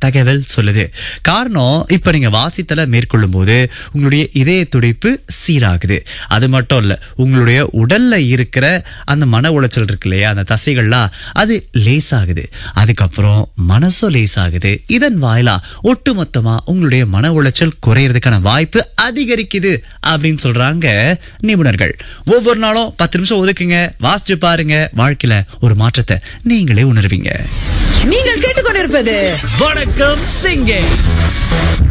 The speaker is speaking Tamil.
தகவல் சொல்லுது காரணம் இப்ப நீங்க வாசித்தல மேற்கொள்ளும் போது உங்களுடைய இதய துடிப்பு சீராகுது அது மட்டும் இல்ல உங்களுடைய உடல்ல இருக்கிற அந்த மன உளைச்சல் இருக்கு இல்லையா அந்த தசைகள்லாம் அது லேசாகுது அதுக்கப்புறம் மனசும் லேசாகுது இதன் வாயிலா ஒட்டுமொத்தமா உங்களுடைய மன உளைச்சல் குறையறதுக்கான வாய்ப்பு அதிகரிக்குது அப்படின்னு சொல்றாங்க நிபுணர்கள் ஒவ்வொரு நாளும் பத்து நிமிஷம் ஒதுக்குங்க வாசிச்சு பாருங்க வாழ்க்கையில ஒரு மாற்றத்தை நீங்களே உணர்வீங்க நீங்கள் கேட்டுக்கொண்டிருப்பது வணக்கம் சிங்கே